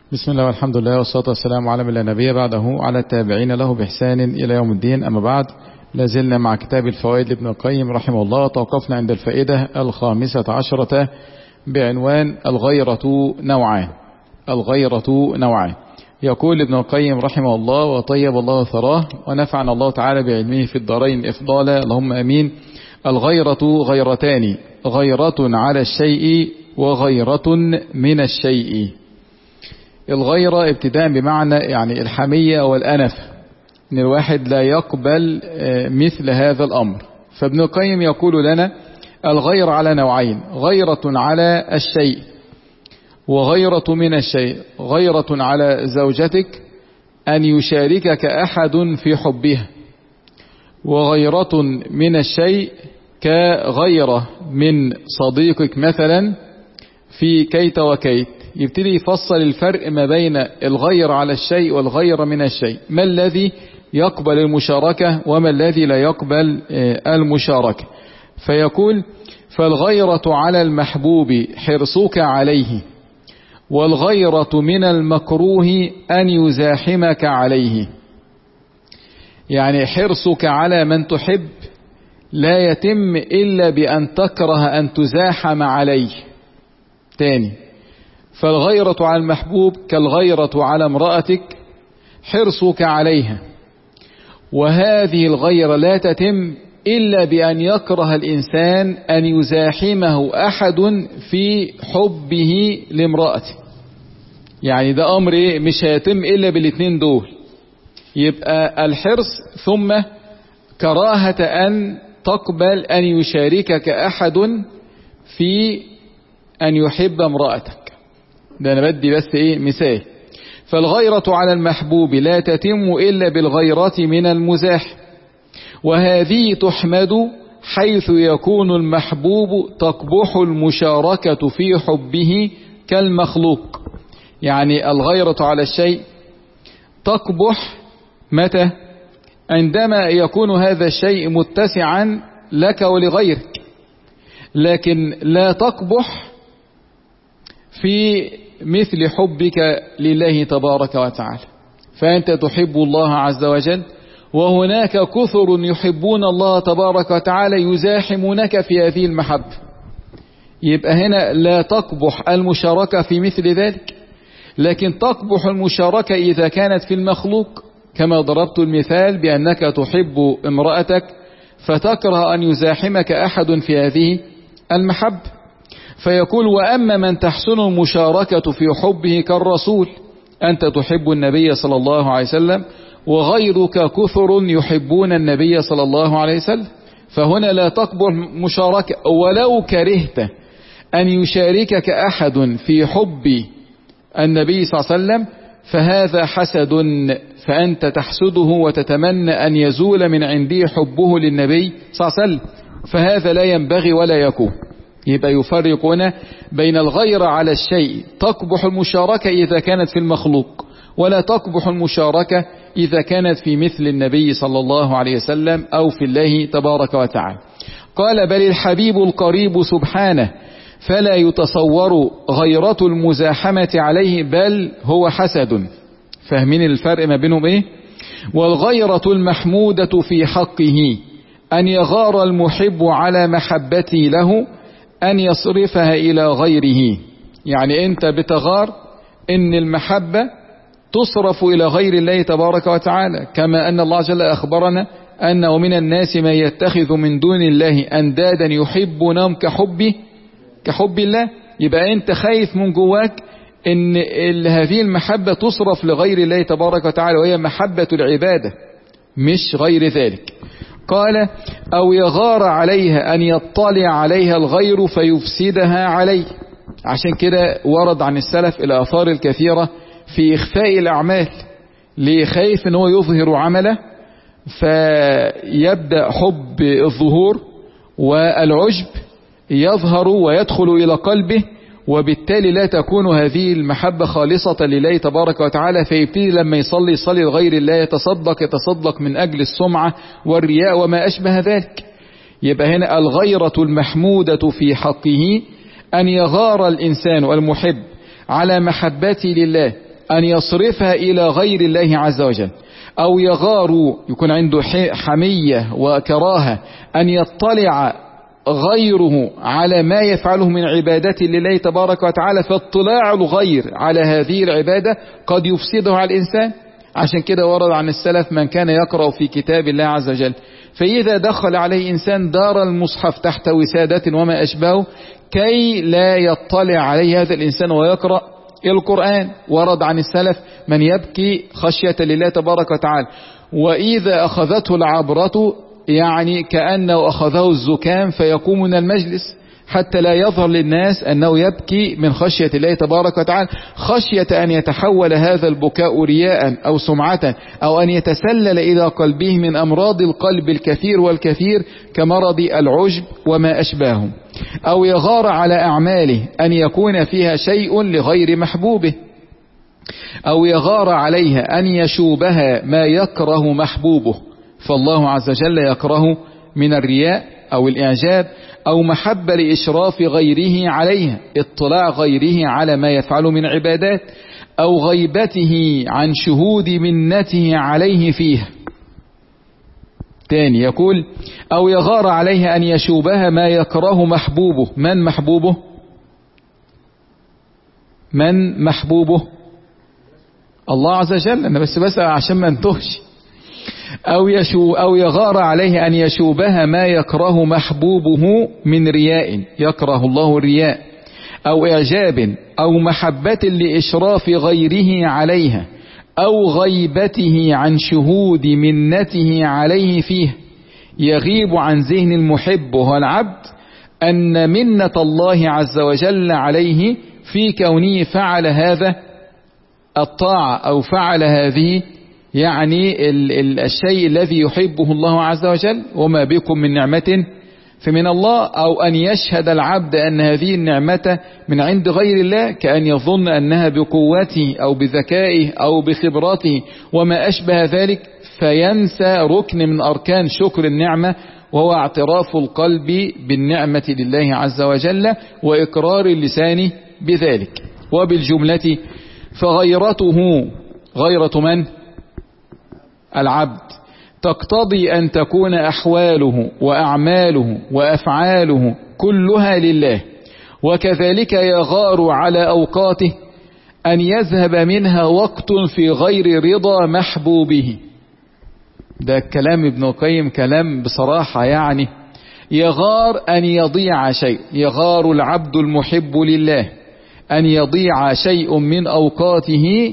بسم الله والحمد لله والصلاة والسلام على من لا نبي بعده على التابعين له بإحسان إلى يوم الدين أما بعد لازلنا مع كتاب الفوائد لابن القيم رحمه الله توقفنا عند الفائدة الخامسة عشرة بعنوان الغيرة نوعان الغيرة نوعان يقول ابن القيم رحمه الله وطيب الله ثراه ونفعنا الله تعالى بعلمه في الدارين إفضالا اللهم أمين الغيرة غيرتان غيرة على الشيء وغيرة من الشيء الغيرة ابتداء بمعنى يعني الحمية والأنف ان الواحد لا يقبل مثل هذا الأمر فابن القيم يقول لنا الغير على نوعين غيرة على الشيء وغيرة من الشيء غيرة على زوجتك أن يشاركك أحد في حبها وغيرة من الشيء كغيرة من صديقك مثلا في كيت وكيت يبتدي يفصل الفرق ما بين الغير على الشيء والغير من الشيء ما الذي يقبل المشاركة وما الذي لا يقبل المشاركة فيقول فالغيرة على المحبوب حرصك عليه والغيرة من المكروه أن يزاحمك عليه يعني حرصك على من تحب لا يتم إلا بأن تكره أن تزاحم عليه تاني فالغيرة على المحبوب كالغيرة على امرأتك حرصك عليها وهذه الغيرة لا تتم إلا بأن يكره الإنسان أن يزاحمه أحد في حبه لامرأته يعني ده أمر إيه مش هيتم إلا بالاثنين دول يبقى الحرص ثم كراهة أن تقبل أن يشاركك أحد في أن يحب امرأتك ده أنا بدي بس إيه مثال فالغيرة على المحبوب لا تتم إلا بالغيرة من المزاح وهذه تحمد حيث يكون المحبوب تقبح المشاركة في حبه كالمخلوق يعني الغيرة على الشيء تقبح متى عندما يكون هذا الشيء متسعا لك ولغيرك لكن لا تقبح في مثل حبك لله تبارك وتعالى فأنت تحب الله عز وجل وهناك كثر يحبون الله تبارك وتعالى يزاحمونك في هذه المحبة يبقى هنا لا تقبح المشاركة في مثل ذلك لكن تقبح المشاركة إذا كانت في المخلوق كما ضربت المثال بأنك تحب امرأتك فتكره أن يزاحمك أحد في هذه المحبة فيقول وأما من تحسن المشاركة في حبه كالرسول أنت تحب النبي صلى الله عليه وسلم وغيرك كثر يحبون النبي صلى الله عليه وسلم فهنا لا تقبل مشاركة ولو كرهت أن يشاركك أحد في حب النبي صلى الله عليه وسلم فهذا حسد فأنت تحسده وتتمنى أن يزول من عنده حبه للنبي صلى الله عليه وسلم فهذا لا ينبغي ولا يكون يبقى يفرقون بين الغير على الشيء تقبح المشاركة إذا كانت في المخلوق ولا تقبح المشاركة إذا كانت في مثل النبي صلى الله عليه وسلم أو في الله تبارك وتعالى قال بل الحبيب القريب سبحانه فلا يتصور غيرة المزاحمة عليه بل هو حسد فاهمين الفرق ما بينهم ايه والغيرة المحمودة في حقه أن يغار المحب على محبتي له أن يصرفها إلى غيره يعني أنت بتغار إن المحبة تصرف إلى غير الله تبارك وتعالى كما أن الله جل أخبرنا أنه من الناس من يتخذ من دون الله أندادا يحبونهم كحبه كحب الله يبقى أنت خايف من جواك إن هذه المحبة تصرف لغير الله تبارك وتعالى وهي محبة العبادة مش غير ذلك قال أو يغار عليها أن يطلع عليها الغير فيفسدها عليه عشان كده ورد عن السلف الآثار الكثيرة في إخفاء الأعمال ليه خايف ان هو يظهر عمله فيبدأ حب الظهور والعجب يظهر ويدخل إلى قلبه وبالتالي لا تكون هذه المحبة خالصة لله تبارك وتعالى فيبتدي لما يصلي يصلي لغير الله يتصدق يتصدق من أجل السمعة والرياء وما أشبه ذلك يبقى هنا الغيرة المحمودة في حقه أن يغار الإنسان المحب على محبته لله أن يصرفها إلى غير الله عز وجل أو يغار يكون عنده حمية وكراهة أن يطلع غيره على ما يفعله من عبادة لله تبارك وتعالى فاطلاع الغير على هذه العبادة قد يفسده على الإنسان عشان كده ورد عن السلف من كان يقرأ في كتاب الله عز وجل فإذا دخل عليه إنسان دار المصحف تحت وسادة وما أشبهه كي لا يطلع عليه هذا الإنسان ويقرأ القرآن ورد عن السلف من يبكي خشية لله تبارك وتعالى وإذا أخذته العبرة يعني كأنه أخذه الزكام فيقوم من المجلس حتى لا يظهر للناس أنه يبكي من خشية الله تبارك وتعالى خشية أن يتحول هذا البكاء رياء أو سمعة أو أن يتسلل إلى قلبه من أمراض القلب الكثير والكثير كمرض العجب وما أشباهه أو يغار على أعماله أن يكون فيها شيء لغير محبوبه أو يغار عليها أن يشوبها ما يكره محبوبه فالله عز وجل يكره من الرياء أو الإعجاب أو محبة لإشراف غيره عليها اطلاع غيره على ما يفعل من عبادات أو غيبته عن شهود منته عليه فيها تاني يقول أو يغار عليه أن يشوبها ما يكره محبوبه من محبوبه من محبوبه الله عز وجل أنا بس بسأل عشان ما انتهش أو, يشو أو يغار عليه أن يشوبها ما يكره محبوبه من رياء يكره الله الرياء أو إعجاب أو محبة لإشراف غيره عليها أو غيبته عن شهود منته عليه فيه يغيب عن ذهن المحب وهو العبد أن منة الله عز وجل عليه في كونه فعل هذا الطاعة أو فعل هذه يعني ال ال الشيء الذي يحبه الله عز وجل وما بكم من نعمة فمن الله أو أن يشهد العبد أن هذه النعمة من عند غير الله كأن يظن أنها بقوته أو بذكائه أو بخبراته وما أشبه ذلك فينسى ركن من أركان شكر النعمة وهو اعتراف القلب بالنعمة لله عز وجل وإقرار اللسان بذلك وبالجملة فغيرته غيرة من؟ العبد تقتضي أن تكون أحواله وأعماله وأفعاله كلها لله وكذلك يغار على أوقاته أن يذهب منها وقت في غير رضا محبوبه ده كلام ابن القيم كلام بصراحة يعني يغار أن يضيع شيء يغار العبد المحب لله أن يضيع شيء من أوقاته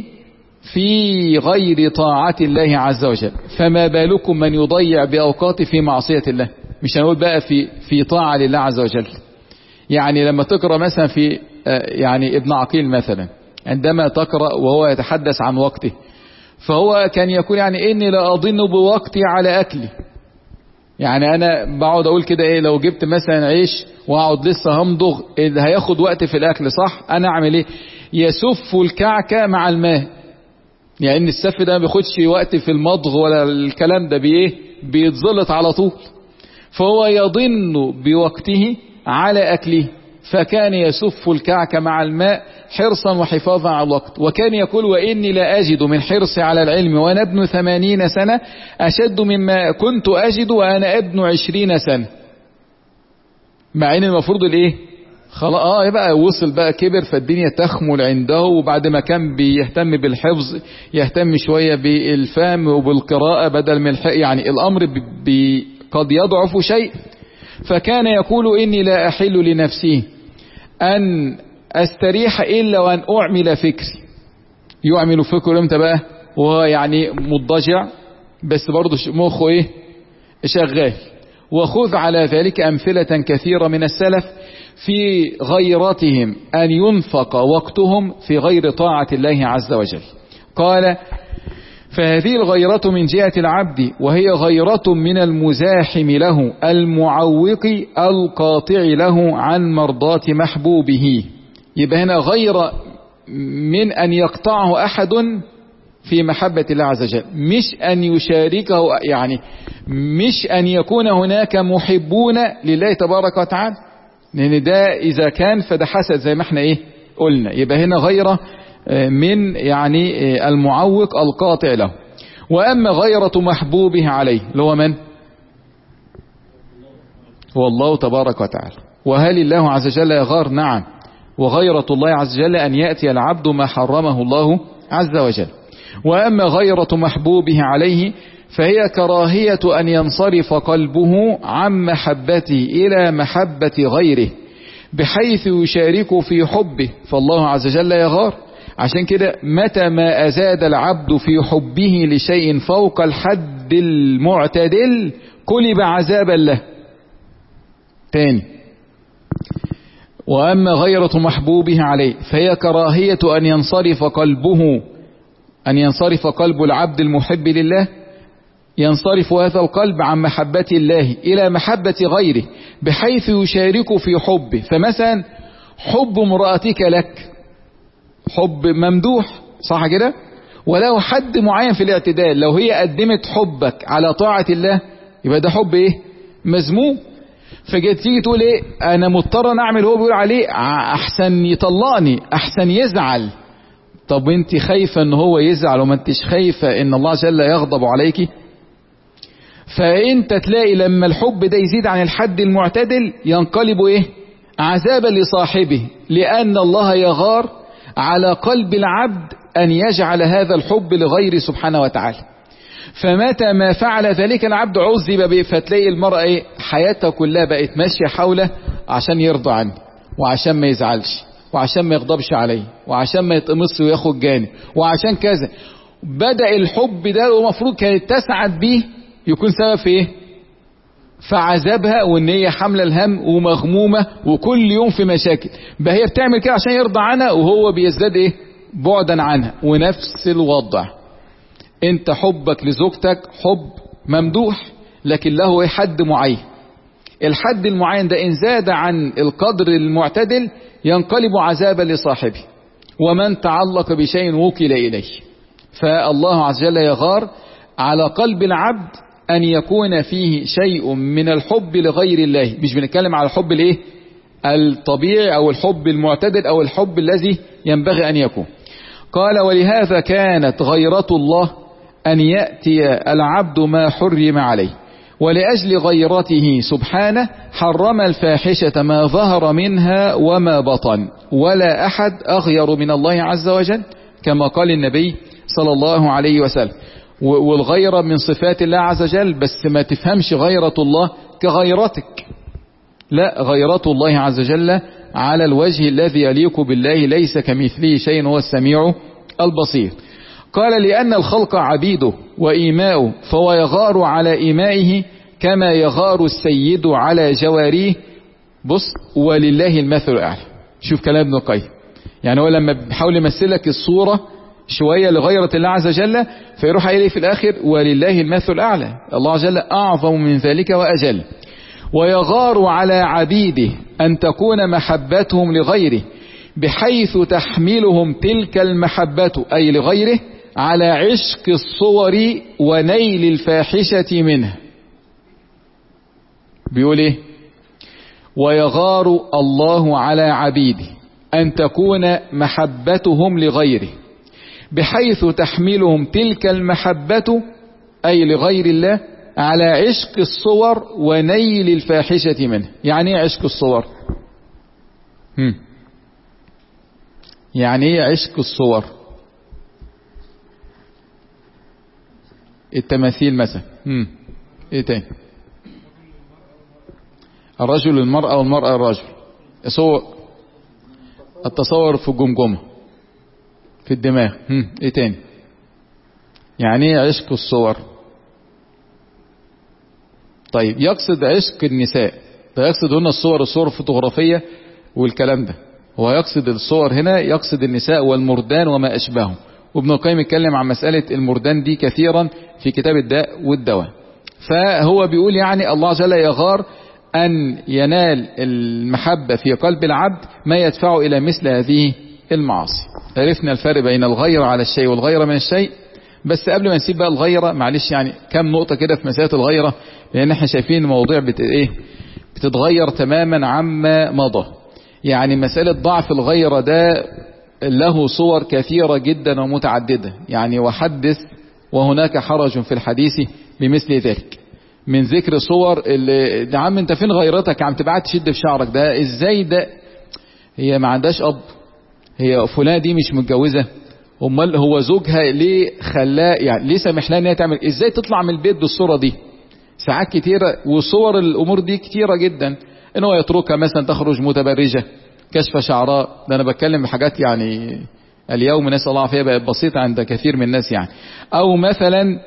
في غير طاعة الله عز وجل فما بالكم من يضيع بأوقاته في معصية الله مش هنقول بقى في في طاعة لله عز وجل يعني لما تقرأ مثلا في يعني ابن عقيل مثلا عندما تقرأ وهو يتحدث عن وقته فهو كان يقول يعني إني لا أظن بوقتي على أكلي يعني أنا بقعد أقول كده إيه لو جبت مثلا عيش وأقعد لسه همضغ اللي هياخد وقت في الأكل صح أنا أعمل إيه يسف الكعكة مع الماء يعني ان السف ده ما بياخدش وقت في المضغ ولا الكلام ده بايه بيتزلط على طول فهو يضن بوقته على اكله فكان يسف الكعك مع الماء حرصا وحفاظا على الوقت وكان يقول وإني لا أجد من حرصي على العلم وأنا ابن ثمانين سنة أشد مما كنت أجد وأنا ابن عشرين سنة مع ان المفروض الايه خلاص اه بقى وصل بقى كبر فالدنيا تخمل عنده وبعد ما كان بيهتم بالحفظ يهتم شوية بالفهم وبالقراءة بدل من الحق يعني الأمر بي قد يضعف شيء فكان يقول إني لا أحل لنفسي أن أستريح إلا وأن أعمل فكري يعمل فكره امتى بقى وهو يعني مضجع بس برضه مخه ايه شغال وخذ على ذلك أمثلة كثيرة من السلف في غيرتهم أن ينفق وقتهم في غير طاعة الله عز وجل قال فهذه الغيرة من جهة العبد وهي غيرة من المزاحم له المعوق القاطع له عن مرضاة محبوبه يبقى هنا غير من أن يقطعه أحد في محبة الله عز وجل مش أن يشاركه يعني مش أن يكون هناك محبون لله تبارك وتعالى لأن ده إذا كان فده حسد زي ما احنا إيه قلنا يبقى هنا غير من يعني المعوق القاطع له وأما غيرة محبوبه عليه اللي هو من هو الله تبارك وتعالى وهل الله عز وجل يغار نعم وغيرة الله عز وجل أن يأتي العبد ما حرمه الله عز وجل وأما غيرة محبوبه عليه فهي كراهية أن ينصرف قلبه عن محبته إلى محبة غيره بحيث يشارك في حبه فالله عز وجل يغار عشان كده متى ما أزاد العبد في حبه لشيء فوق الحد المعتدل كلب عذابا له تاني وأما غيرة محبوبه عليه فهي كراهية أن ينصرف قلبه أن ينصرف قلب العبد المحب لله ينصرف هذا القلب عن محبة الله إلى محبة غيره بحيث يشارك في حبه فمثلا حب امرأتك لك حب ممدوح صح كده ولو حد معين في الاعتدال لو هي قدمت حبك على طاعة الله يبقى ده حب ايه مذموم فجيت تيجي تقول ايه انا مضطر نعمل هو بيقول عليه احسن يطلقني احسن يزعل طب انت خايفة ان هو يزعل وما انتش خايفة ان الله جل يغضب عليك فانت تلاقي لما الحب ده يزيد عن الحد المعتدل ينقلب ايه عذابا لصاحبه لان الله يغار على قلب العبد ان يجعل هذا الحب لغير سبحانه وتعالى فمتى ما فعل ذلك العبد عذب به فتلاقي المرأة ايه حياتها كلها بقت ماشية حوله عشان يرضى عني وعشان ما يزعلش وعشان ما يغضبش عليه وعشان ما يتقمص وياخد جانب وعشان كذا بدأ الحب ده ومفروض كانت تسعد بيه يكون سبب في ايه في عذابها وان هي حامله الهم ومغمومه وكل يوم في مشاكل بقى هي بتعمل كده عشان يرضى عنها وهو بيزداد ايه بعدا عنها ونفس الوضع انت حبك لزوجتك حب ممدوح لكن له ايه حد معين الحد المعين ده ان زاد عن القدر المعتدل ينقلب عذابا لصاحبه ومن تعلق بشيء وكل اليه فالله عز وجل يغار على قلب العبد أن يكون فيه شيء من الحب لغير الله مش بنتكلم على الحب الايه الطبيعي أو الحب المعتدل أو الحب الذي ينبغي أن يكون قال ولهذا كانت غيرة الله أن يأتي العبد ما حرم عليه ولأجل غيرته سبحانه حرم الفاحشة ما ظهر منها وما بطن ولا أحد أغير من الله عز وجل كما قال النبي صلى الله عليه وسلم والغيرة من صفات الله عز وجل بس ما تفهمش غيرة الله كغيرتك لا غيرة الله عز وجل على الوجه الذي يليق بالله ليس كمثله شيء هو السميع البصير قال لأن الخلق عبيده وإيماؤه فهو يغار على إيمائه كما يغار السيد على جواريه بص ولله المثل الأعلى شوف كلام ابن القيم يعني هو لما بيحاول يمثلك الصورة شوية لغيرة الله عز وجل فيروح إليه في الآخر ولله المثل الأعلى الله عز وجل أعظم من ذلك وأجل ويغار على عبيده أن تكون محبتهم لغيره بحيث تحملهم تلك المحبة أي لغيره على عشق الصور ونيل الفاحشة منه بيقول ايه ويغار الله على عبيده أن تكون محبتهم لغيره بحيث تحملهم تلك المحبة أي لغير الله على عشق الصور ونيل الفاحشة منه يعني ايه عشق الصور هم. يعني ايه عشق الصور التماثيل مثلا هم. ايه تاني الرجل المرأة والمرأة الرجل صور التصور في الجمجمة في الدماغ هم. ايه تاني يعني ايه عشق الصور طيب يقصد عشق النساء ده يقصد هنا الصور الصور الفوتوغرافية والكلام ده هو يقصد الصور هنا يقصد النساء والمردان وما أشبهه وابن القيم اتكلم عن مسألة المردان دي كثيرا في كتاب الداء والدواء فهو بيقول يعني الله جل يغار أن ينال المحبة في قلب العبد ما يدفعه إلى مثل هذه المعاصي عرفنا الفرق بين الغيرة على الشيء والغيرة من الشيء بس قبل ما نسيب بقى الغيرة معلش يعني كم نقطة كده في مسألة الغيرة لأن احنا شايفين المواضيع بت... ايه بتتغير تماما عما مضى يعني مسألة ضعف الغيرة ده له صور كثيرة جدا ومتعددة يعني وحدث وهناك حرج في الحديث بمثل ذلك من ذكر صور اللي يا عم انت فين غيرتك يا عم تبعت تشد في شعرك ده ازاي ده هي ما عندهاش اب هي فلانه دي مش متجوزه امال هو زوجها ليه خلاه يعني ليه سامح لها ان هي تعمل ازاي تطلع من البيت بالصوره دي ساعات كتيره وصور الامور دي كتيره جدا ان هو يتركها مثلا تخرج متبرجه كشف شعراء ده انا بتكلم بحاجات يعني اليوم نسال الله العافيه بقت بسيطه عند كثير من الناس يعني او مثلا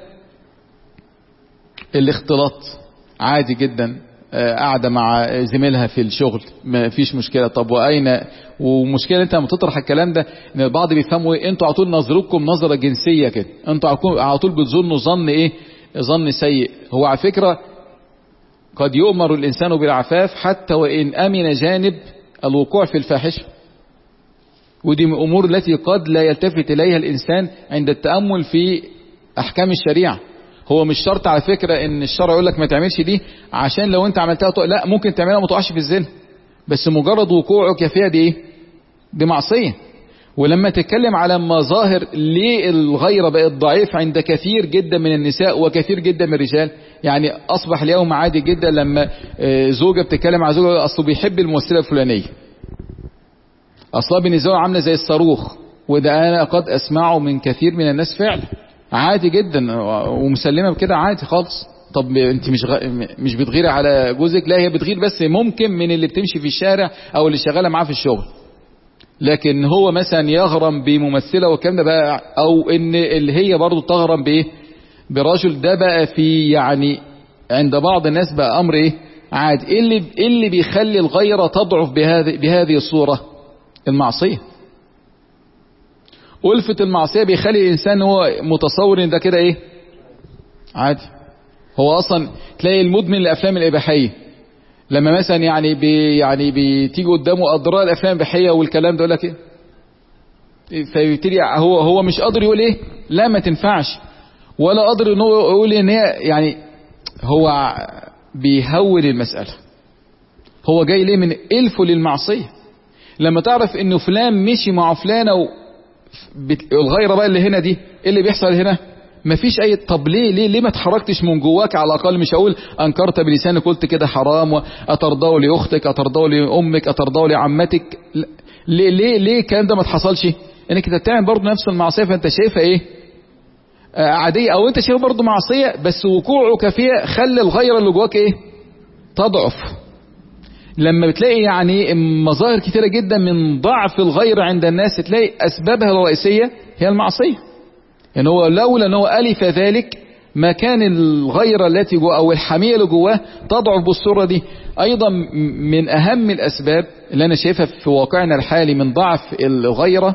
الاختلاط عادي جدا قاعدة مع زميلها في الشغل ما فيش مشكلة طب وأين ومشكلة أنت لما تطرح الكلام ده إن البعض بيفهموا إيه أنتوا على طول نظرتكم نظرة جنسية كده أنتوا على طول بتظنوا ظن إيه ظن سيء هو على فكرة قد يؤمر الإنسان بالعفاف حتى وإن أمن جانب الوقوع في الفاحشة ودي من الأمور التي قد لا يلتفت إليها الإنسان عند التأمل في أحكام الشريعة هو مش شرط على فكرة ان الشرع يقول لك ما تعملش دي عشان لو انت عملتها طو... لا ممكن تعملها ما تقعش في الزنا بس مجرد وقوعك فيها دي ايه دي معصية ولما تتكلم على مظاهر ليه الغيرة بقت ضعيف عند كثير جدا من النساء وكثير جدا من الرجال يعني اصبح اليوم عادي جدا لما زوجة بتتكلم على زوجها اصله بيحب الممثلة الفلانية اصلا بالنسبة له عاملة زي الصاروخ وده انا قد اسمعه من كثير من الناس فعلا عادي جدا ومسلمه بكده عادي خالص طب انت مش غ... مش بتغيري على جوزك لا هي بتغير بس ممكن من اللي بتمشي في الشارع او اللي شغاله معاه في الشغل لكن هو مثلا يغرم بممثله والكلام ده بقى او ان اللي هي برضه تغرم بايه برجل ده بقى في يعني عند بعض الناس بقى امر ايه عادي ايه اللي ايه اللي بيخلي الغيره تضعف بهذه بهذه الصوره المعصيه ألفة المعصية بيخلي الإنسان هو متصور إن ده كده إيه؟ عادي. هو أصلا تلاقي المدمن للأفلام الإباحية. لما مثلا يعني بي يعني بتيجي قدامه أضرار الأفلام الإباحية والكلام ده يقول لك إيه؟ فيبتدي هو هو مش قادر يقول إيه؟ لا ما تنفعش. ولا قادر إن هو يقول إن هي يعني هو بيهول المسألة. هو جاي ليه من ألفه للمعصية. لما تعرف إنه فلان مشي مع فلانة و الغيره بقى اللي هنا دي ايه اللي بيحصل هنا مفيش اي طب ليه ليه ليه ما اتحركتش من جواك على الاقل مش هقول انكرت بلسانك قلت كده حرام اترضاه لاختك اترضاه لامك اترضاه لعمتك ليه ليه ليه الكلام ده ما اتحصلش انك انت بتعمل برضه نفس المعصيه فانت شايفها ايه آه عاديه او انت شايفها برضه معصيه بس وقوعك فيها خلى الغيره اللي جواك ايه تضعف لما بتلاقي يعني مظاهر كثيرة جدا من ضعف الغير عند الناس تلاقي أسبابها الرئيسية هي المعصية يعني هو لولا أنه ألف ذلك ما كان الغيرة التي جواه أو الحمية اللي جواه تضعف بالصورة دي أيضا من أهم الأسباب اللي أنا شايفها في واقعنا الحالي من ضعف الغيرة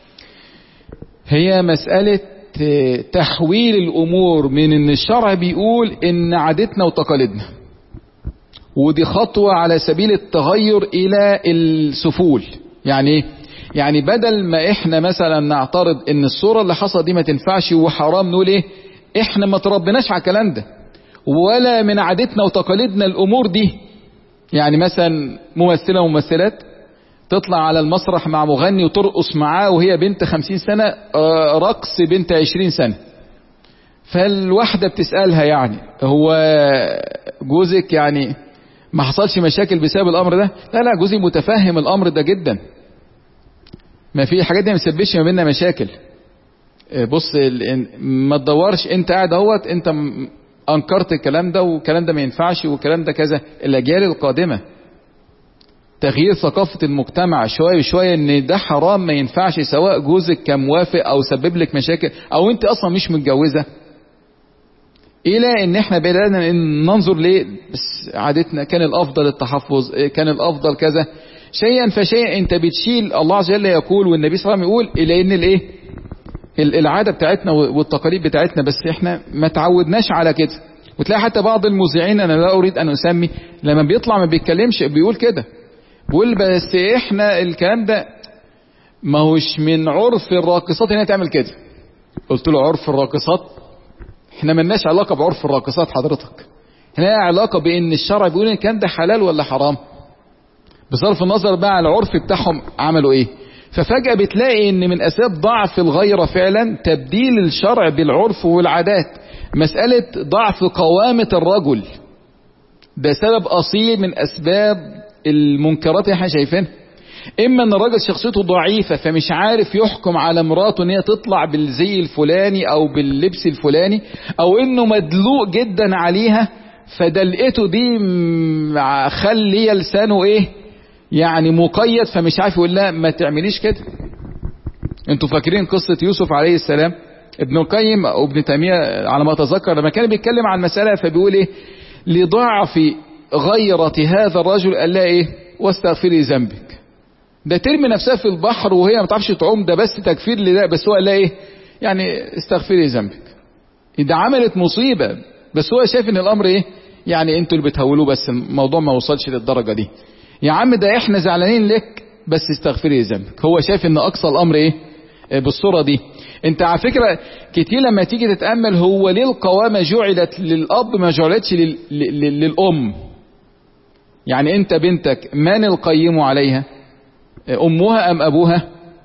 هي مسألة تحويل الأمور من أن الشرع بيقول إن عادتنا وتقاليدنا ودي خطوة على سبيل التغير إلى السفول يعني يعني بدل ما احنا مثلا نعترض ان الصورة اللي حصلت دي ما تنفعش وحرام نقول ايه احنا ما تربناش على الكلام ده ولا من عادتنا وتقاليدنا الامور دي يعني مثلا ممثلة وممثلات تطلع على المسرح مع مغني وترقص معاه وهي بنت خمسين سنة رقص بنت عشرين سنة فالواحدة بتسألها يعني هو جوزك يعني ما حصلش مشاكل بسبب الامر ده لا لا جوزي متفهم الامر ده جدا ما في حاجات دي ما تسببش ما بيننا مشاكل بص ما تدورش انت قاعد اهوت انت انكرت الكلام ده والكلام ده ما ينفعش والكلام ده كذا الاجيال القادمه تغيير ثقافة المجتمع شوية بشوية ان ده حرام ما ينفعش سواء جوزك كان موافق او سبب لك مشاكل او انت اصلا مش متجوزة الى ان احنا بدأنا ننظر ليه بس عادتنا كان الافضل التحفظ كان الافضل كذا شيئا فشيئا انت بتشيل الله عز وجل يقول والنبي صلى الله عليه وسلم يقول الى ان الايه العادة بتاعتنا والتقاليد بتاعتنا بس احنا ما تعودناش على كده وتلاقي حتى بعض المذيعين انا لا اريد ان اسمي لما بيطلع ما بيتكلمش بيقول كده بيقول بس احنا الكلام ده ما هوش من عرف الراقصات انها تعمل كده قلت له عرف الراقصات احنا ملناش علاقة بعرف الراقصات حضرتك احنا علاقة بان الشرع بيقول ان كان ده حلال ولا حرام بصرف النظر بقى على العرف بتاعهم عملوا ايه ففجأة بتلاقي ان من اسباب ضعف الغيرة فعلا تبديل الشرع بالعرف والعادات مسألة ضعف قوامة الرجل ده سبب اصيل من اسباب المنكرات اللي احنا شايفينها اما ان الراجل شخصيته ضعيفة فمش عارف يحكم على مراته ان هي تطلع بالزي الفلاني او باللبس الفلاني او انه مدلوق جدا عليها فدلقته دي خلي لسانه ايه يعني مقيد فمش عارف يقول لها ما تعمليش كده انتوا فاكرين قصة يوسف عليه السلام ابن القيم او ابن تيمية على ما اتذكر لما كان بيتكلم عن المسألة فبيقول ايه لضعف غيرة هذا الرجل قال لها ايه واستغفري ذنبك ده ترمي نفسها في البحر وهي ما تعرفش تعوم ده بس تكفير لده بس هو قال لها ايه يعني استغفري ذنبك ده عملت مصيبة بس هو شايف ان الامر ايه يعني انتوا اللي بتهولوه بس الموضوع ما وصلش للدرجة دي يا عم ده احنا زعلانين لك بس استغفري ذنبك هو شايف ان اقصى الامر ايه بالصورة دي انت على فكرة كتير لما تيجي تتأمل هو ليه القوامة جعلت للأب ما جعلتش لل... لل... للأم يعني انت بنتك من القيم عليها أمها أم أبوها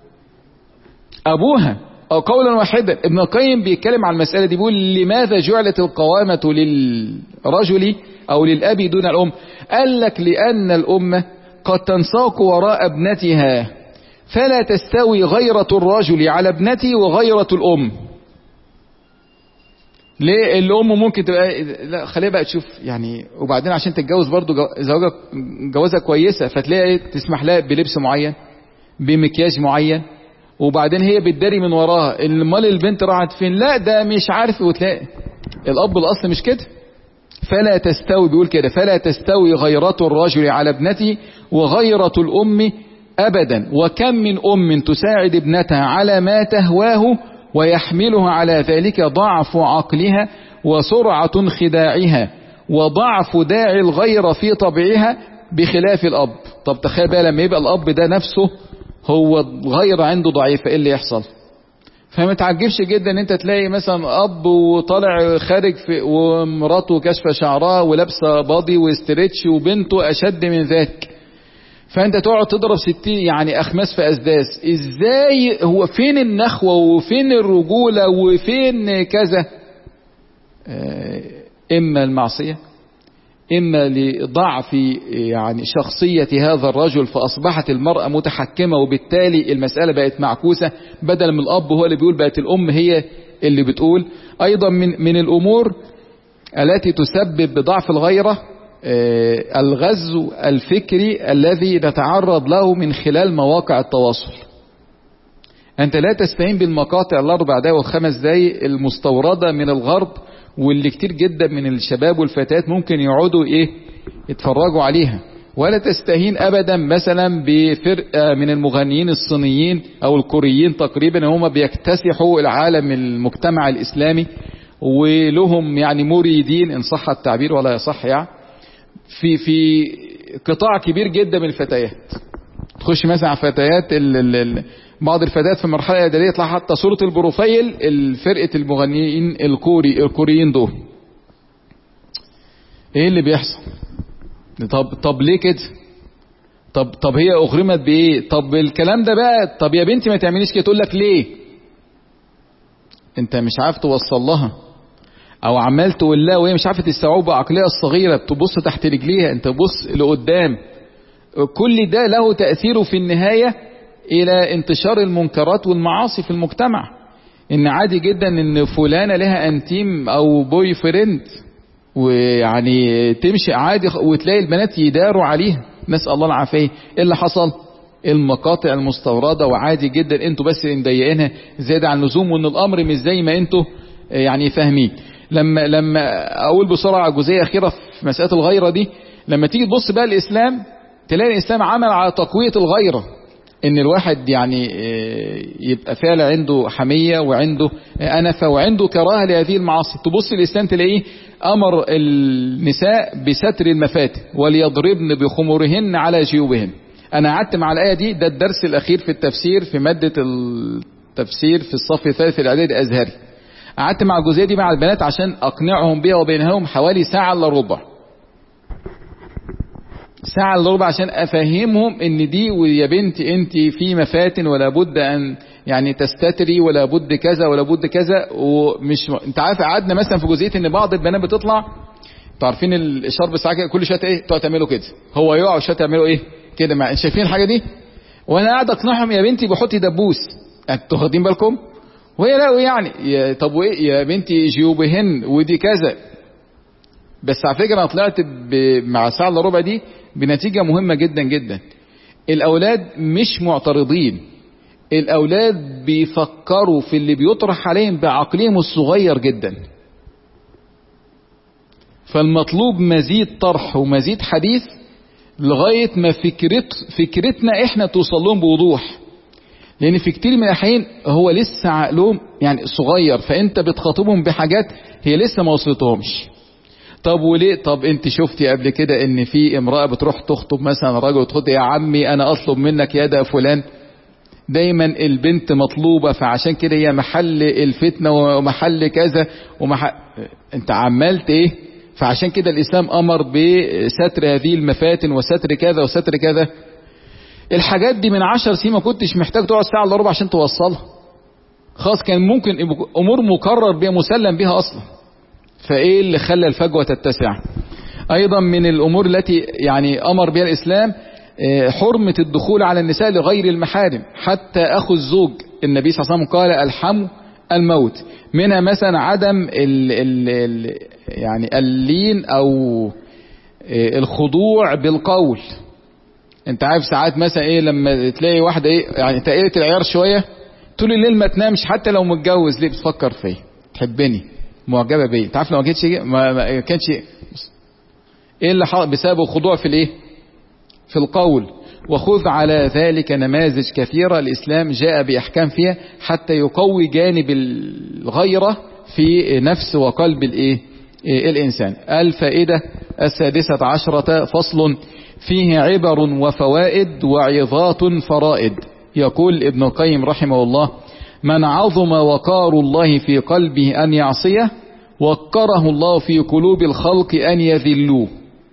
أبوها أو قولا واحدا ابن القيم بيتكلم عن المسألة دي بيقول لماذا جعلت القوامة للرجل أو للأب دون الأم قال لك لأن الأم قد تنساق وراء ابنتها فلا تستوي غيرة الرجل على ابنته وغيرة الأم ليه الأم ممكن تبقى لا خليها بقى تشوف يعني وبعدين عشان تتجوز برضو زوجة جوازة كويسة فتلاقي تسمح لها بلبس معين بمكياج معين وبعدين هي بتداري من وراها امال البنت راحت فين لا ده مش عارف وتلاقي الأب الأصل مش كده فلا تستوي بيقول كده فلا تستوي غيرة الرجل على ابنته وغيرة الأم أبدا وكم من أم تساعد ابنتها على ما تهواه ويحملها على ذلك ضعف عقلها وسرعة خداعها وضعف داعي الغير في طبعها بخلاف الأب طب تخيل بقى لما يبقى الأب ده نفسه هو غير عنده ضعيف ايه اللي يحصل فما تعجبش جدا ان انت تلاقي مثلا اب وطالع خارج في ومراته كاشفه شعرها ولابسه باضي واسترتش وبنته اشد من ذلك فانت تقعد تضرب ستين يعني اخماس في اسداس ازاي هو فين النخوة وفين الرجولة وفين كذا اما المعصية اما لضعف يعني شخصية هذا الرجل فاصبحت المرأة متحكمة وبالتالي المسألة بقت معكوسة بدل من الاب هو اللي بيقول بقت الام هي اللي بتقول ايضا من, من الامور التي تسبب بضعف الغيرة الغزو الفكري الذي نتعرض له من خلال مواقع التواصل انت لا تستهين بالمقاطع الاربع دقايق والخمس دقايق المستوردة من الغرب واللي كتير جدا من الشباب والفتيات ممكن يقعدوا ايه يتفرجوا عليها ولا تستهين ابدا مثلا بفرقة من المغنيين الصينيين او الكوريين تقريبا هم بيكتسحوا العالم المجتمع الاسلامي ولهم يعني مريدين ان صح التعبير ولا يصح يعني في في قطاع كبير جدا من الفتيات تخش مثلا على فتيات ال ال ال بعض الفتيات في المرحله الاداريه يطلع حتى صوره البروفايل الفرقه المغنيين الكوري الكوريين دول ايه اللي بيحصل طب طب ليه كده طب طب هي اغرمت بايه طب الكلام ده بقى طب يا بنتي ما تعمليش كده تقول لك ليه انت مش عارف توصل لها او عمال تقول لها وهي مش عارفه تستوعب بعقلها الصغيره بتبص تحت رجليها انت بص لقدام كل ده له تاثيره في النهايه الى انتشار المنكرات والمعاصي في المجتمع ان عادي جدا ان فلانه لها انتيم او بوي فريند ويعني تمشي عادي وتلاقي البنات يداروا عليها نسال الله العافيه ايه اللي حصل المقاطع المستورده وعادي جدا انتوا بس اللي مضايقينها زياده عن اللزوم وان الامر مش زي ما انتوا يعني فاهمين لما لما اقول بسرعه جزئيه اخيره في مساله الغيره دي لما تيجي تبص بقى الاسلام تلاقي الاسلام عمل على تقويه الغيره ان الواحد يعني يبقى فعلا عنده حميه وعنده انفه وعنده كراهه لهذه المعاصي تبص الاسلام تلاقيه امر النساء بستر المفاتن وليضربن بخمورهن على جيوبهن انا قعدت مع الايه دي ده الدرس الاخير في التفسير في ماده التفسير في الصف الثالث الاعدادي الازهري قعدت مع الجزئيه دي مع البنات عشان اقنعهم بيها وبينهم حوالي ساعه الا ربع ساعة الا ربع عشان افهمهم ان دي ويا بنتي انت في مفاتن ولا بد ان يعني تستتري ولا بد كذا ولا بد كذا ومش انت عارف قعدنا مثلا في جزئيه ان بعض البنات بتطلع انتوا عارفين الشرب ساعه كده كل شويه ايه تقعد تعملوا كده هو يقع وشويه تعملوا ايه كده مع شايفين الحاجه دي وانا قاعد اقنعهم يا بنتي بحطي دبوس انتوا واخدين بالكم وهي لا يعني يا طب وايه يا بنتي جيوبهن ودي كذا بس على فكره انا طلعت مع الساعه الا ربع دي بنتيجه مهمه جدا جدا الاولاد مش معترضين الاولاد بيفكروا في اللي بيطرح عليهم بعقلهم الصغير جدا فالمطلوب مزيد طرح ومزيد حديث لغاية ما فكرت فكرتنا احنا توصل لهم بوضوح لان في كتير من الاحيان هو لسه عقلهم يعني صغير فانت بتخاطبهم بحاجات هي لسه ما وصلتهمش طب وليه طب انت شفتي قبل كده ان في امرأة بتروح تخطب مثلا راجل وتخطب يا عمي انا اطلب منك يا ده فلان دايما البنت مطلوبة فعشان كده هي محل الفتنة ومحل كذا ومحل انت عملت ايه فعشان كده الاسلام امر بستر هذه المفاتن وستر كذا وستر كذا الحاجات دي من عشر سنين ما كنتش محتاج تقعد ساعة الا ربع عشان توصلها خلاص كان ممكن امور مقرر بها مسلم بها اصلا فايه اللي خلى الفجوة تتسع ايضا من الامور التي يعني امر بها الاسلام حرمة الدخول على النساء لغير المحارم حتى اخو الزوج النبي صلى الله عليه وسلم قال الحم الموت منها مثلا عدم ال ال ال يعني اللين او الخضوع بالقول انت عارف ساعات مثلا ايه لما تلاقي واحده ايه يعني تقيله العيار شويه طول الليل ما تنامش حتى لو متجوز ليه بتفكر فيا تحبني معجبه بيا انت عارف لو ما كانتش ما, ما كانش ايه اللي حصل بسبب الخضوع في الايه في القول وخذ على ذلك نماذج كثيرة الإسلام جاء بأحكام فيها حتى يقوي جانب الغيرة في نفس وقلب الإيه؟ الإنسان الفائدة السادسة عشرة فصل فيه عبر وفوائد وعظات فرائد يقول ابن القيم رحمه الله من عظم وقار الله في قلبه أن يعصيه وقره الله في قلوب الخلق أن يذلوه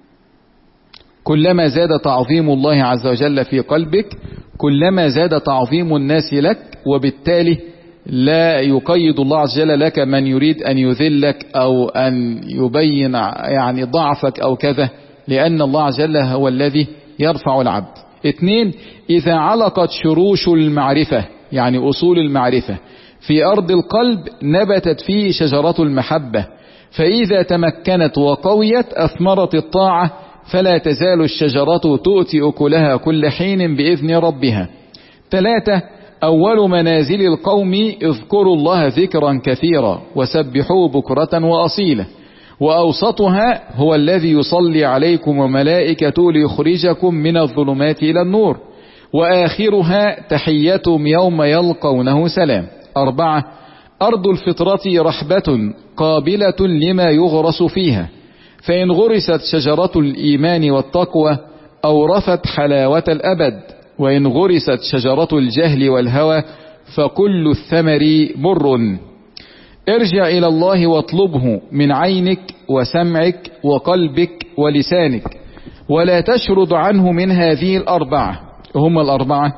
كلما زاد تعظيم الله عز وجل في قلبك كلما زاد تعظيم الناس لك وبالتالي لا يقيد الله عز وجل لك من يريد أن يذلك أو أن يبين يعني ضعفك أو كذا لأن الله عز وجل هو الذي يرفع العبد اثنين إذا علقت شروش المعرفة يعني أصول المعرفة في أرض القلب نبتت فيه شجرة المحبة فإذا تمكنت وقويت أثمرت الطاعة فلا تزال الشجرة تؤتي أكلها كل حين بإذن ربها ثلاثة أول منازل القوم اذكروا الله ذكرا كثيرا وسبحوه بكرة وأصيلا وأوسطها هو الذي يصلي عليكم وملائكته ليخرجكم من الظلمات إلى النور وآخرها تحيتهم يوم يلقونه سلام أربعة أرض الفطرة رحبة قابلة لما يغرس فيها فإن غرست شجرة الإيمان والتقوى أورثت حلاوة الأبد وإن غرست شجرة الجهل والهوى فكل الثمر مر ارجع إلى الله واطلبه من عينك وسمعك وقلبك ولسانك ولا تشرد عنه من هذه الأربعة هم الأربعة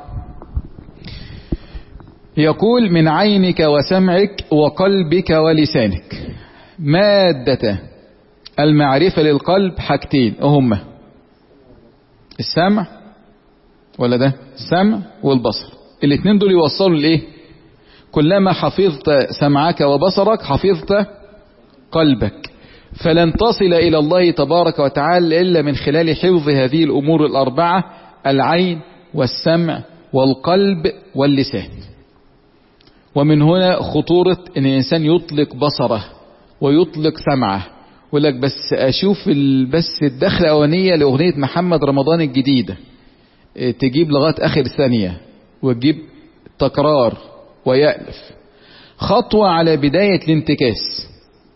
يقول من عينك وسمعك وقلبك ولسانك مادة المعرفة للقلب حاجتين هما السمع ولا ده السمع والبصر الاثنين دول يوصلوا لايه كلما حفظت سمعك وبصرك حفظت قلبك فلن تصل الى الله تبارك وتعالى الا من خلال حفظ هذه الامور الاربعه العين والسمع والقلب واللسان ومن هنا خطوره ان الانسان يطلق بصره ويطلق سمعه يقول لك بس اشوف بس الدخله الاولانيه لاغنيه محمد رمضان الجديده تجيب لغايه اخر ثانيه وتجيب تكرار ويألف خطوة على بداية الانتكاس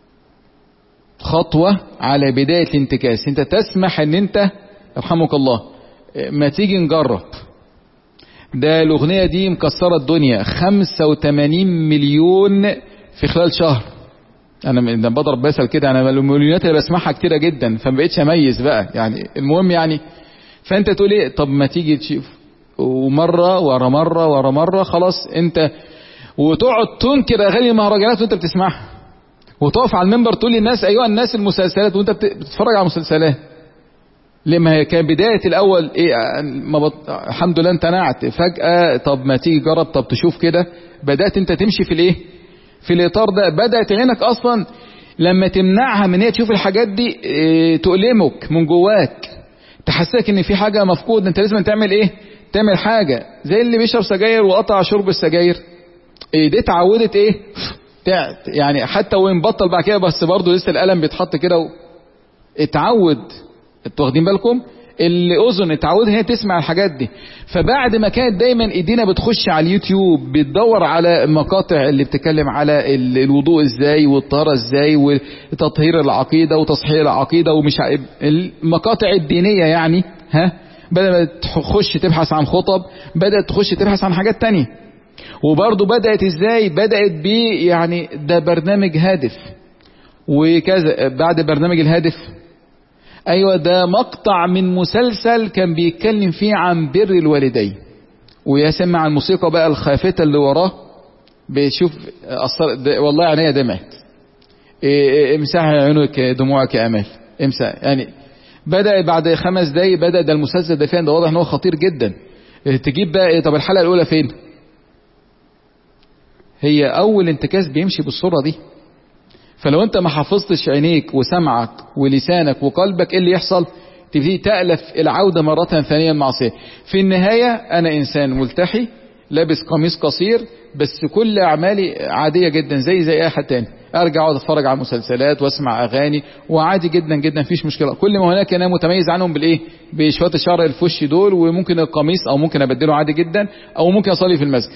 خطوة على بداية الانتكاس انت تسمح ان انت يرحمك الله ما تيجي نجرب ده الاغنية دي مكسرة الدنيا 85 مليون في خلال شهر انا لما بضرب مثل كده انا المليونات اللي بسمعها كتيره جدا فما بقتش اميز بقى يعني المهم يعني فانت تقول ايه طب ما تيجي تشوف ومره ورا مره ورا مره خلاص انت وتقعد تنكر اغاني المهرجانات وانت بتسمعها وتقف على المنبر تقول للناس ايها الناس المسلسلات وانت بتتفرج على مسلسلات لما هي كان بداية الأول إيه ما بط... الحمد لله امتنعت فجأة طب ما تيجي جرب طب تشوف كده بدأت أنت تمشي في الإيه؟ في الإطار ده بدأت عينك أصلا لما تمنعها من هي تشوف الحاجات دي إيه تؤلمك من جواك تحسسك إن في حاجة مفقود أنت لازم تعمل إيه؟ تعمل حاجة زي اللي بيشرب سجاير وقطع شرب السجاير إيه دي اتعودت إيه؟ يعني حتى وين بطل بعد كده بس برضه لسه الألم بيتحط كده و... اتعود انتوا واخدين بالكم اللي اذن اتعود هي تسمع الحاجات دي فبعد ما كانت دايما ايدينا بتخش على اليوتيوب بتدور على المقاطع اللي بتتكلم على الوضوء ازاي والطهاره ازاي وتطهير العقيده وتصحيح العقيده ومش المقاطع الدينيه يعني ها بدأت تخش تبحث عن خطب بدأت تخش تبحث عن حاجات تانية وبرضه بدأت ازاي بدأت ب يعني ده برنامج هادف وكذا بعد برنامج الهادف ايوه ده مقطع من مسلسل كان بيتكلم فيه عن بر الوالدين ويسمع الموسيقى بقى الخافتة اللي وراه بيشوف أصر... والله عينيا دمعت امسح عينك دموعك يا امال امسح يعني بدأ بعد خمس دقايق بدأ ده المسلسل ده فين ده واضح ان هو خطير جدا تجيب بقى إيه طب الحلقة الأولى فين؟ هي أول انتكاس بيمشي بالصورة دي فلو انت ما حافظتش عينيك وسمعك ولسانك وقلبك ايه اللي يحصل تبتدي تألف العودة مرة ثانية المعصية في النهاية انا انسان ملتحي لابس قميص قصير بس كل اعمالي عادية جدا زي زي اي حد تاني ارجع اقعد اتفرج على مسلسلات واسمع اغاني وعادي جدا جدا مفيش مشكله كل ما هناك انا متميز عنهم بالايه بشويه الشعر الفش دول وممكن القميص او ممكن ابدله عادي جدا او ممكن اصلي في المسجد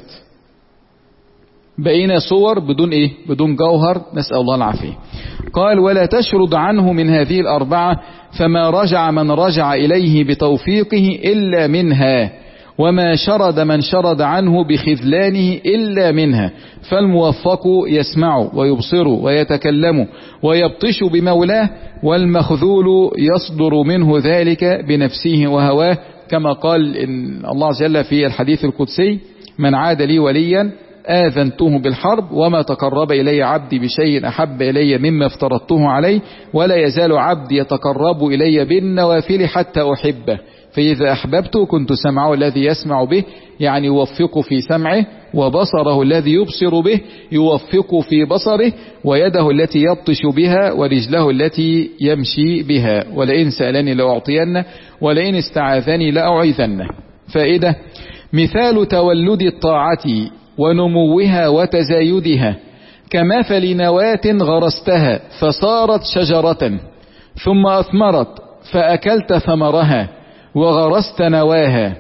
بقينا صور بدون ايه بدون جوهر نسأل الله العافية قال ولا تشرد عنه من هذه الأربعة فما رجع من رجع إليه بتوفيقه إلا منها وما شرد من شرد عنه بخذلانه إلا منها فالموفق يسمع ويبصر ويتكلم ويبطش بمولاه والمخذول يصدر منه ذلك بنفسه وهواه كما قال إن الله عز وجل في الحديث القدسي من عاد لي وليا آذنته بالحرب وما تقرب إلي عبدي بشيء أحب إلي مما افترضته عليه ولا يزال عبدي يتقرب إلي بالنوافل حتى أحبه فإذا أحببته كنت سمعه الذي يسمع به يعني يوفق في سمعه وبصره الذي يبصر به يوفق في بصره ويده التي يبطش بها ورجله التي يمشي بها ولئن سألني لأعطينه ولئن استعاذني لأعيذنه فائدة مثال تولد الطاعة ونموها وتزايدها كمثل نواة غرستها فصارت شجرة ثم أثمرت فأكلت ثمرها وغرست نواها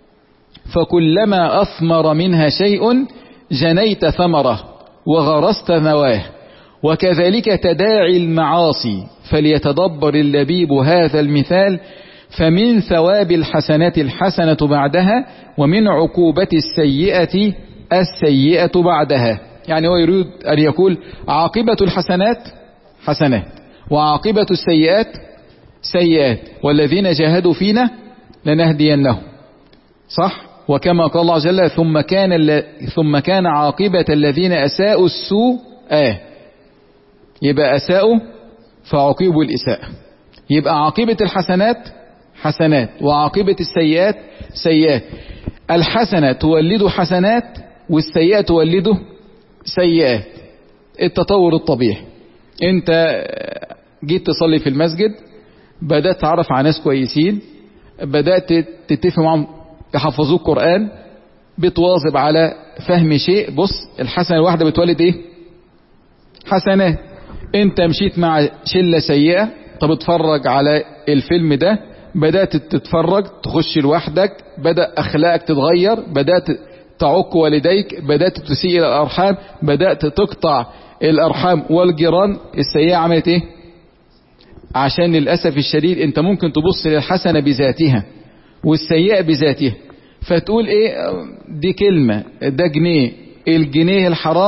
فكلما أثمر منها شيء جنيت ثمره وغرست نواه وكذلك تداعي المعاصي فليتدبر اللبيب هذا المثال فمن ثواب الحسنات الحسنة بعدها ومن عقوبة السيئة السيئة بعدها يعني هو يريد أن يقول عاقبة الحسنات حسنات وعاقبة السيئات سيئات والذين جاهدوا فينا لنهدينهم صح وكما قال الله جل ثم كان ثم كان عاقبة الذين أساءوا السوء آه يبقى أساءوا فعوقبوا الإساءة يبقى عاقبة الحسنات حسنات وعاقبة السيئات سيئات الحسنة تولد حسنات والسيئة تولده سيئات التطور الطبيعي انت جيت تصلي في المسجد بدأت تعرف على ناس كويسين بدأت تتفق معهم يحفظوك قرآن بتواظب على فهم شيء بص الحسنة الواحدة بتولد ايه حسنات انت مشيت مع شلة سيئة طب اتفرج على الفيلم ده بدأت تتفرج تخش لوحدك بدأ أخلاقك تتغير بدأت تعق والديك بدأت تسيء إلى الأرحام بدأت تقطع الأرحام والجيران السيئة عملت إيه عشان للأسف الشديد أنت ممكن تبص للحسنة بذاتها والسيئة بذاتها فتقول إيه دي كلمة ده جنيه الجنيه الحرام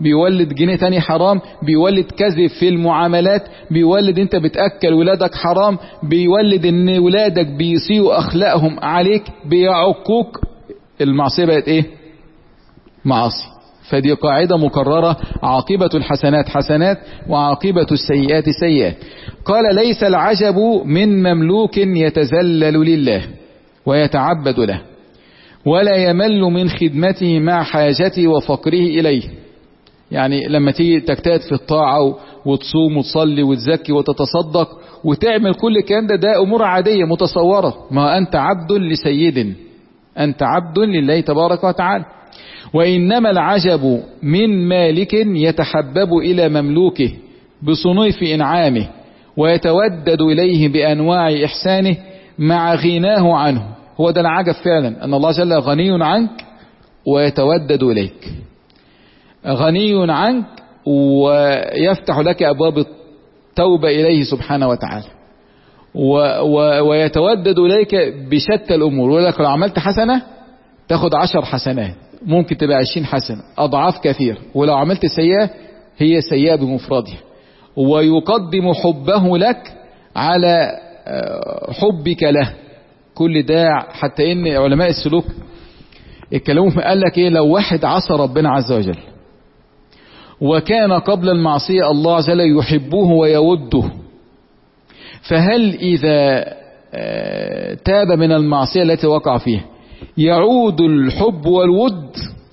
بيولد جنيه تاني حرام بيولد كذب في المعاملات بيولد انت بتأكل ولادك حرام بيولد ان ولادك بيسيئوا اخلاقهم عليك بيعقوك المعصية بقت ايه معاصي فدي قاعدة مكررة عاقبة الحسنات حسنات وعاقبة السيئات سيئات قال ليس العجب من مملوك يتذلل لله ويتعبد له ولا يمل من خدمته مع حاجته وفقره إليه يعني لما تيجي تجتهد في الطاعة وتصوم وتصلي وتزكي وتتصدق وتعمل كل الكلام ده ده أمور عادية متصورة ما أنت عبد لسيد أنت عبد لله تبارك وتعالى وإنما العجب من مالك يتحبب إلى مملوكه بصنيف إنعامه ويتودد إليه بأنواع إحسانه مع غناه عنه هو ده العجب فعلا أن الله جل غني عنك ويتودد إليك غني عنك ويفتح لك أبواب التوبة إليه سبحانه وتعالى و و ويتودد إليك بشتى الأمور يقول لك لو عملت حسنة تاخد عشر حسنات ممكن تبقى عشرين حسنة أضعاف كثير ولو عملت سيئة هي سيئة بمفردها ويقدم حبه لك على حبك له كل ده حتى ان علماء السلوك اتكلموا قال لك ايه لو واحد عصى ربنا عز وجل وكان قبل المعصية الله عز وجل يحبه ويوده فهل إذا تاب من المعصية التي وقع فيها يعود الحب والود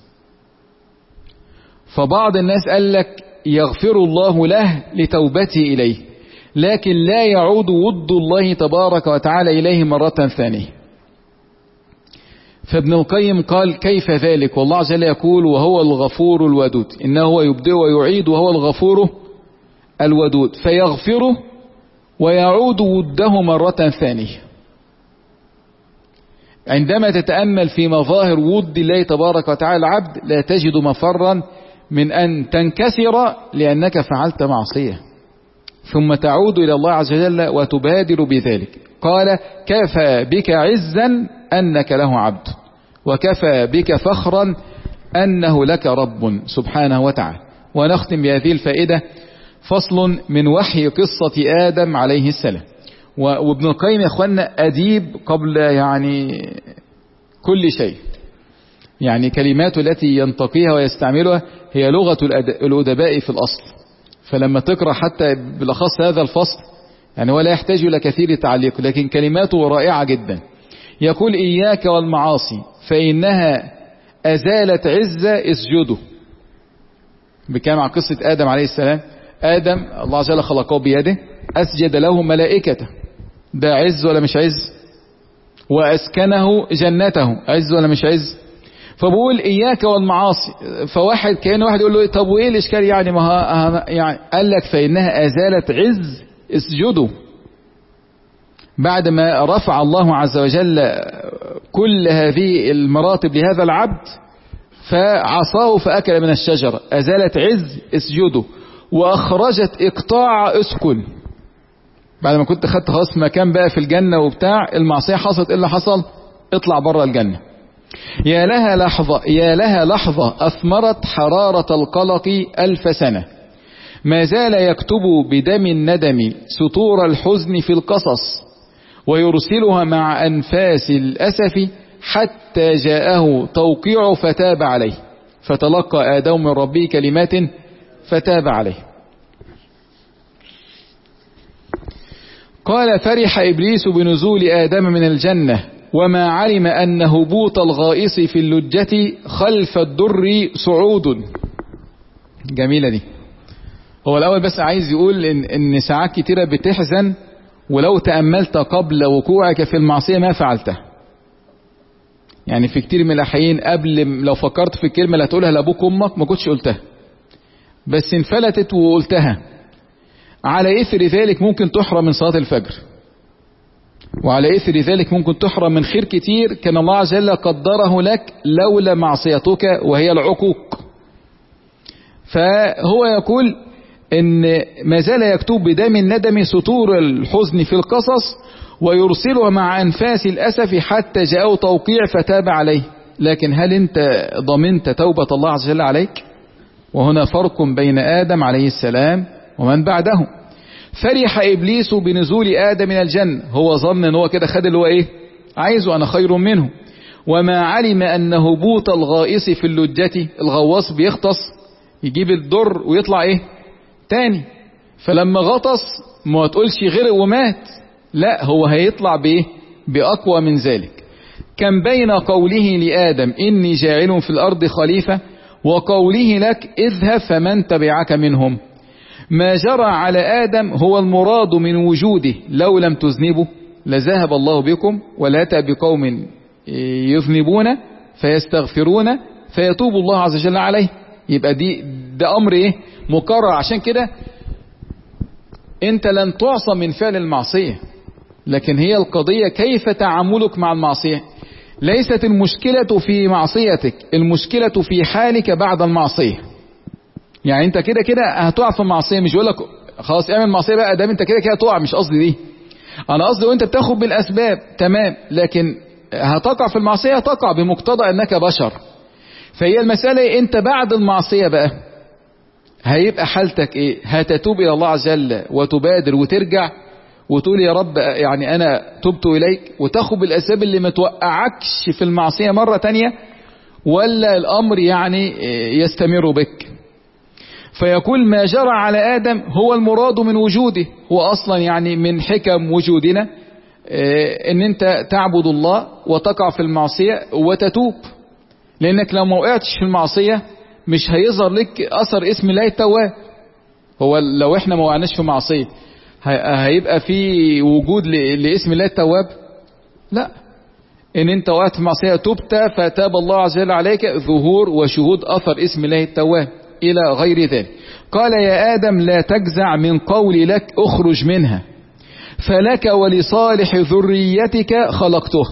فبعض الناس قال لك يغفر الله له لتوبته إليه لكن لا يعود ود الله تبارك وتعالى إليه مرة ثانية فابن القيم قال كيف ذلك والله عز وجل يقول وهو الغفور الودود إنه هو يبدئ ويعيد وهو الغفور الودود فيغفره ويعود وده مرة ثانية عندما تتأمل في مظاهر ود الله تبارك وتعالى العبد لا تجد مفرا من أن تنكسر لأنك فعلت معصية ثم تعود إلى الله عز وجل وتبادر بذلك قال كفى بك عزا أنك له عبد وكفى بك فخرا أنه لك رب سبحانه وتعالى ونختم بهذه الفائدة فصل من وحي قصة آدم عليه السلام وابن القيم يا اخوانا أديب قبل يعني كل شيء يعني كلماته التي ينتقيها ويستعملها هي لغة الأدباء في الأصل فلما تقرأ حتى بالأخص هذا الفصل يعني ولا يحتاج إلى كثير تعليق لكن كلماته رائعة جدا يقول إياك والمعاصي فإنها أزالت عزة اسجده بكام عن قصة آدم عليه السلام آدم الله عز وجل خلقه بيده أسجد له ملائكته ده عز ولا مش عز وأسكنه جنته عز ولا مش عز فبقول إياك والمعاصي فواحد كان واحد يقول له طب وإيه الإشكال يعني ما ها يعني قال لك فإنها أزالت عز اسجدوا بعد ما رفع الله عز وجل كل هذه المراتب لهذا العبد فعصاه فأكل من الشجرة أزالت عز اسجدوا وأخرجت إقطاع اسكن بعد ما كنت خدت خلاص مكان بقى في الجنة وبتاع المعصية حصلت إيه اللي حصل اطلع بره الجنة يا لها لحظة يا لها لحظة أثمرت حرارة القلق ألف سنة ما زال يكتب بدم الندم سطور الحزن في القصص ويرسلها مع أنفاس الأسف حتى جاءه توقيع فتاب عليه فتلقى آدم من ربه كلمات فتاب عليه قال فرح إبليس بنزول آدم من الجنة وما علم أن هبوط الغائص في اللجة خلف الدر صعود جميلة دي هو الأول بس عايز يقول إن, إن ساعات كتيرة بتحزن ولو تأملت قبل وقوعك في المعصية ما فعلتها يعني في كتير من الأحيان قبل لو فكرت في الكلمة اللي هتقولها لأبوك وأمك ما كنتش قلتها بس انفلتت وقلتها على إثر ذلك ممكن تحرم من صلاة الفجر وعلى إثر ذلك ممكن تحرم من خير كتير كان الله عز وجل قدره لك لولا معصيتك وهي العقوق فهو يقول ان ما زال يكتب بدم الندم سطور الحزن في القصص ويرسلها مع أنفاس الأسف حتى جاءه توقيع فتاب عليه لكن هل انت ضمنت توبة الله عز وجل عليك وهنا فرق بين آدم عليه السلام ومن بعده فرح إبليس بنزول آدم من الجنة هو ظن ان هو كده خد اللي هو ايه عايزه أنا خير منه وما علم أن هبوط الغائص في اللجة الغواص بيغطس يجيب الدر ويطلع ايه تاني فلما غطس ما تقولش غرق ومات لا هو هيطلع بايه بأقوى من ذلك كم بين قوله لآدم إني جاعل في الأرض خليفة وقوله لك اذهب فمن تبعك منهم ما جرى على آدم هو المراد من وجوده لو لم تذنبوا لذهب الله بكم ولاتى بقوم يذنبون فيستغفرون فيتوب الله عز وجل عليه يبقى دي ده أمر إيه مكرر عشان كده أنت لن تعصى من فعل المعصية لكن هي القضية كيف تعاملك مع المعصية ليست المشكلة في معصيتك المشكلة في حالك بعد المعصية يعني انت كده كده هتقع في المعصية مش يقول لك خلاص اعمل معصية بقى دام انت كده كده تقع مش قصدي دي انا قصدي وانت بتاخد بالاسباب تمام لكن هتقع في المعصية تقع بمقتضى انك بشر فهي المسألة انت بعد المعصية بقى هيبقى حالتك ايه هتتوب الى الله عز وجل وتبادر وترجع وتقول يا رب يعني انا تبت اليك وتاخد بالاسباب اللي ما توقعكش في المعصية مرة تانية ولا الامر يعني يستمر بك فيقول ما جرى على ادم هو المراد من وجوده هو اصلا يعني من حكم وجودنا ان انت تعبد الله وتقع في المعصية وتتوب لانك لو ما وقعتش في المعصية مش هيظهر لك اثر اسم الله التواب هو لو احنا ما وقعناش في معصية هيبقى في وجود لاسم الله التواب لا ان انت وقعت في معصية تبت فتاب الله عز وجل عليك ظهور وشهود اثر اسم الله التواب الى غير ذلك قال يا ادم لا تجزع من قولي لك اخرج منها فلك ولصالح ذريتك خلقته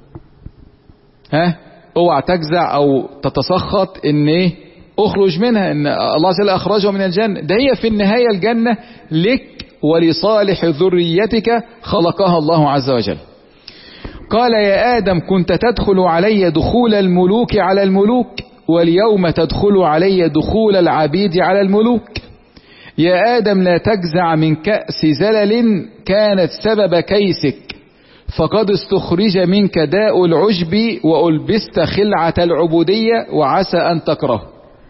ها اوعى تجزع او تتسخط ان ايه اخرج منها ان الله عز وجل اخرجه من الجنة ده هي في النهاية الجنة لك ولصالح ذريتك خلقها الله عز وجل قال يا آدم كنت تدخل علي دخول الملوك على الملوك واليوم تدخل علي دخول العبيد على الملوك يا آدم لا تجزع من كأس زلل كانت سبب كيسك فقد استخرج منك داء العجب وألبست خلعة العبودية وعسى أن تكره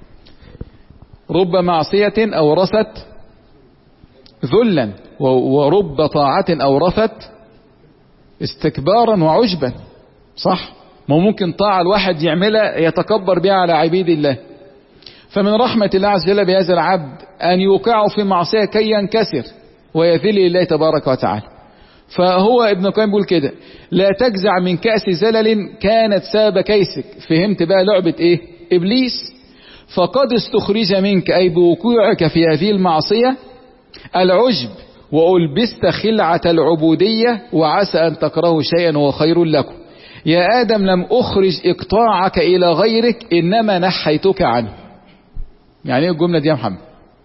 رب معصية أورثت ذلا ورب طاعة أورثت استكبارا وعجبا صح ما ممكن طاعة الواحد يعملها يتكبر بها على عبيد الله فمن رحمة الله عز وجل بهذا العبد أن يوقعه في معصية كي ينكسر ويذل لله تبارك وتعالى فهو ابن القيم بيقول كده لا تجزع من كأس زلل كانت سبب كيسك فهمت بقى لعبة ايه ابليس فقد استخرج منك اي بوقوعك في هذه المعصية العجب وألبست خلعة العبودية وعسى أن تكرهوا شيئا وهو خير لكم يا آدم لم أخرج إقطاعك إلى غيرك إنما نحيتك عنه يعني ايه الجملة دي يا محمد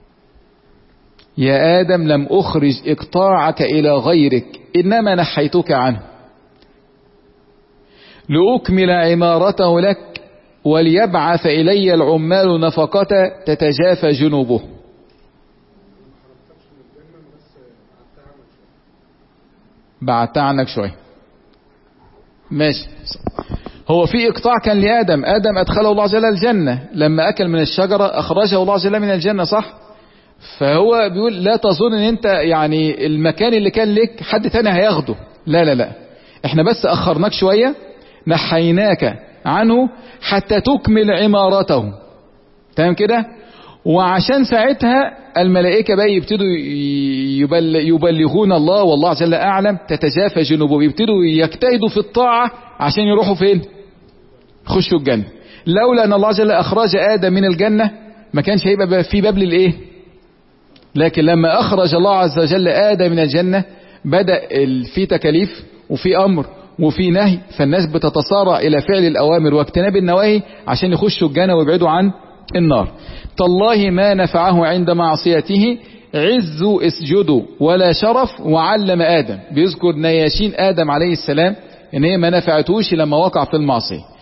يا آدم لم أخرج إقطاعك إلى غيرك إنما نحيتك عنه لأكمل عمارته لك وليبعث إلي العمال نفقة تتجافى جنوبه بعدتها عنك شوية ماشي هو في اقطاع كان لآدم آدم أدخله الله عز وجل الجنة لما أكل من الشجرة أخرجه الله عز وجل من الجنة صح فهو بيقول لا تظن ان انت يعني المكان اللي كان لك حد تاني هياخده لا لا لا احنا بس اخرناك شوية نحيناك عنه حتى تكمل عمارته تمام كده وعشان ساعتها الملائكة بقى يبتدوا يبل يبلغون الله والله عز وجل أعلم تتجافى جنوبهم يبتدوا يجتهدوا في الطاعة عشان يروحوا فين خشوا الجنة لولا أن الله عز وجل أخرج آدم من الجنة ما كانش هيبقى في باب للإيه لكن لما أخرج الله عز وجل آدم من الجنة بدأ في تكاليف وفي أمر وفي نهي فالناس بتتصارع إلى فعل الأوامر واجتناب النواهي عشان يخشوا الجنة ويبعدوا عن النار تالله ما نفعه عند معصيته عز اسجدوا ولا شرف وعلم آدم بيذكر نياشين آدم عليه السلام ان هي ما نفعتوش لما وقع في المعصية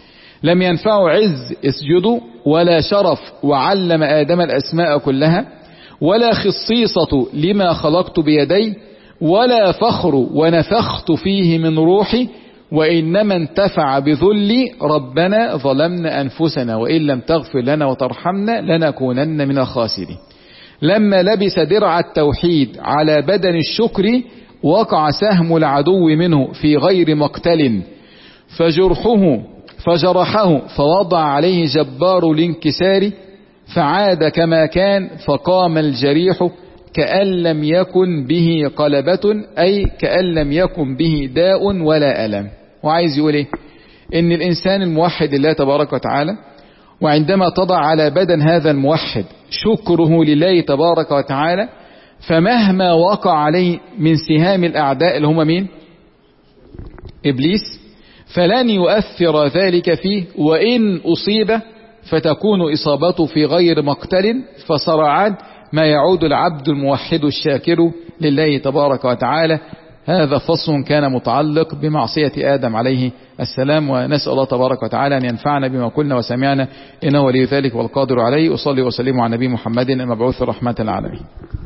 لم ينفعه عز اسجدوا ولا شرف وعلم آدم الأسماء كلها ولا خصيصة لما خلقت بيدي ولا فخر ونفخت فيه من روحي وإنما انتفع بذلي ربنا ظلمنا أنفسنا وإن لم تغفر لنا وترحمنا لنكونن من الخاسرين لما لبس درع التوحيد على بدن الشكر وقع سهم العدو منه في غير مقتل فجرحه فجرحه فوضع عليه جبار الانكسار فعاد كما كان فقام الجريح كأن لم يكن به قلبة أي كأن لم يكن به داء ولا ألم وعايز يقول ايه ان الانسان الموحد لله تبارك وتعالى وعندما تضع على بدن هذا الموحد شكره لله تبارك وتعالى فمهما وقع عليه من سهام الاعداء اللي هم مين ابليس فلن يؤثر ذلك فيه وان اصيب فتكون اصابته في غير مقتل فسرعان ما يعود العبد الموحد الشاكر لله تبارك وتعالى هذا فصل كان متعلق بمعصية آدم عليه السلام ونسأل الله تبارك وتعالى أن ينفعنا بما قلنا وسمعنا إنه ولي ذلك والقادر عليه أصلي وسلم على نبي محمد المبعوث رحمة العالمين